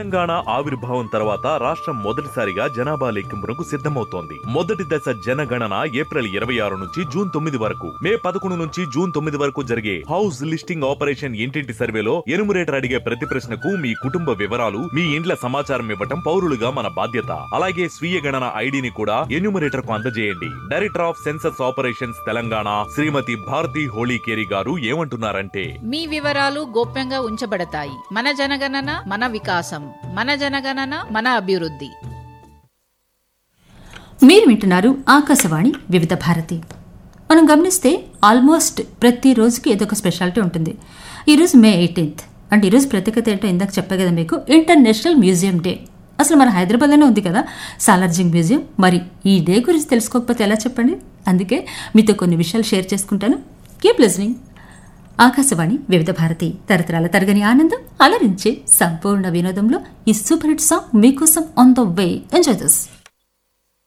తెలంగాణ ఆవిర్భావం తర్వాత రాష్ట్రం మొదటిసారిగా జనాభా లెక్కింపునకు సిద్ధమవుతోంది మొదటి దశ జనగణన ఏప్రిల్ ఇరవై ఆరు నుంచి జూన్ తొమ్మిది వరకు మే పదకొండు నుంచి జూన్ తొమ్మిది వరకు జరిగే హౌస్ లిస్టింగ్ ఆపరేషన్ ఇంటింటి సర్వేలో ఎనుమరేటర్ అడిగే ప్రతి ప్రశ్నకు మీ కుటుంబ వివరాలు మీ ఇండ్ల సమాచారం ఇవ్వటం పౌరులుగా మన బాధ్యత అలాగే స్వీయ గణన ఐడిని కూడా ఎన్యూమరేటర్ కు అందజేయండి director of census operations Telangana Shrimati Bharathi Holikeri garu ఏమంటున్నారంటే మీ వివరాలు గోప్యంగా ఉంచబడతాయి మన జనగణన మన వికాసం మన జనగణన మన అభివృద్ధి మీరు వింటున్నారు ఆకాశవాణి వివిధ భారతి మనం గమనిస్తే ఆల్మోస్ట్ ప్రతి రోజుకి ఏదో ఒక స్పెషాలిటీ ఉంటుంది ఈరోజు మే ఎయిటీన్త్ అంటే ఈరోజు ప్రత్యేకత ఏంటో ఇందాక చెప్పే కదా మీకు ఇంటర్నేషనల్ మ్యూజియం డే అసలు మన హైదరాబాద్లోనే ఉంది కదా సాలార్జింగ్ మ్యూజియం మరి ఈ డే గురించి తెలుసుకోకపోతే ఎలా చెప్పండి అందుకే మీతో కొన్ని విషయాలు షేర్ చేసుకుంటాను కీప్ లిజనింగ్ ఆకాశవాణి వివిధ భారతి తరతరాల తరగని ఆనందం అలరించే సంపూర్ణ వినోదంలో ఈ సూపర్ హిట్ సాంగ్ మీకోసం on the way enjoy this